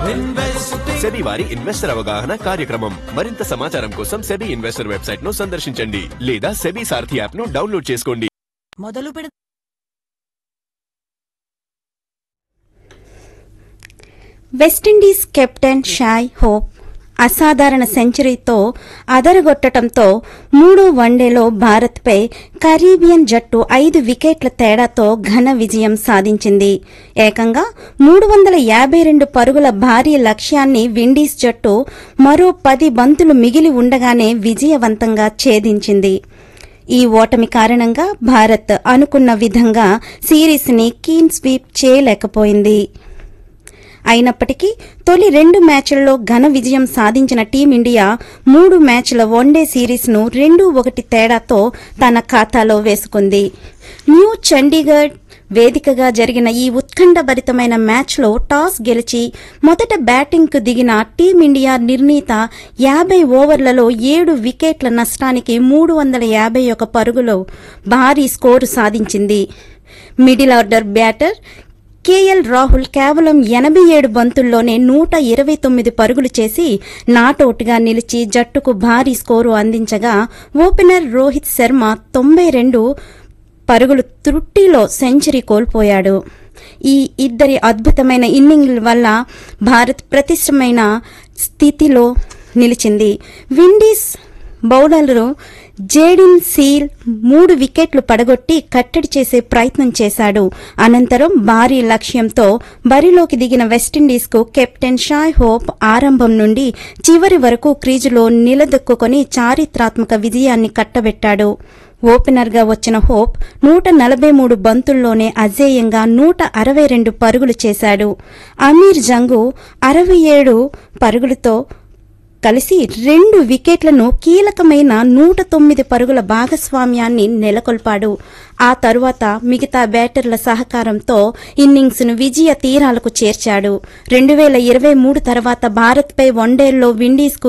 SEBI వారి investor అవగాహన కార్యక్రమం మరింత సమాచారం కోసం సెబీ ఇన్వెస్టర్ వెబ్సైట్ ను సందర్శించండి లేదా సెబీ సారథి యాప్ ను డౌన్లోడ్ చేసుకోండి మొదలు పెడ వెస్టిండీస్ కెప్టెన్ షాయ్ హోప్ అసాధారణ సెంచరీతో అదరగొట్టడంతో మూడో వన్డేలో భారత్పై కరీబియన్ జట్టు ఐదు వికెట్ల తేడాతో ఘన విజయం సాధించింది ఏకంగా మూడు వందల యాభై రెండు పరుగుల భారీ లక్ష్యాన్ని విండీస్ జట్టు మరో పది బంతులు మిగిలి ఉండగానే విజయవంతంగా ఛేదించింది ఈ ఓటమి కారణంగా భారత్ అనుకున్న విధంగా సిరీస్ని కీన్ స్వీప్ చేయలేకపోయింది అయినప్పటికీ తొలి రెండు మ్యాచ్ల్లో ఘన విజయం సాధించిన టీమిండియా మూడు మ్యాచ్ల వన్డే సిరీస్ను రెండు ఒకటి తేడాతో తన ఖాతాలో వేసుకుంది న్యూ చండీగఢ్ వేదికగా జరిగిన ఈ ఉత్కంఠభరితమైన మ్యాచ్లో టాస్ గెలిచి మొదట బ్యాటింగ్కు దిగిన టీమిండియా నిర్ణీత యాభై ఓవర్లలో ఏడు వికెట్ల నష్టానికి మూడు వందల యాభై ఒక పరుగులో భారీ స్కోరు సాధించింది middle order batter KL Rahul కేవలం ఎనభై ఏడు బంతుల్లోనే నూట ఇరవై తొమ్మిది పరుగులు చేసి నాటౌట్గా నిలిచి జట్టుకు భారీ స్కోరు అందించగా ఓపెనర్ రోహిత్ శర్మ తొంభై రెండు పరుగులు త్రుట్టిలో సెంచరీ కోల్పోయాడు ఈ ఇద్దరి అద్భుతమైన ఇన్నింగ్ల వల్ల భారత్ ప్రతిష్టమైన స్థితిలో నిలిచింది విండీస్ బౌలర్లు జేడిన్ సీల్ మూడు వికెట్లు పడగొట్టి కట్టడి చేసే ప్రయత్నం చేశాడు అనంతరం భారీ లక్ష్యంతో బరిలోకి దిగిన వెస్టిండీస్కు కెప్టెన్ షాయ్ హోప్ ఆరంభం నుండి చివరి వరకు క్రీజులో నిలదొక్కుని చారిత్రాత్మక విజయాన్ని కట్టబెట్టాడు ఓపెనర్గా వచ్చిన హోప్ నూట నలభై మూడు బంతుల్లోనే అజేయంగా నూట అరవై రెండు పరుగులు చేశాడు అమీర్ జంగు అరవై ఏడు పరుగులతో కలిసి రెండు వికెట్లను కీలకమైన నూట తొమ్మిది పరుగుల భాగస్వామ్యాన్ని నెలకొల్పాడు ఆ తరువాత మిగతా బ్యాటర్ల సహకారంతో ఇన్నింగ్స్ను విజయ తీరాలకు చేర్చాడు రెండు వేల ఇరవై మూడు తర్వాత భారత్పై వన్డేల్లో విండీస్కు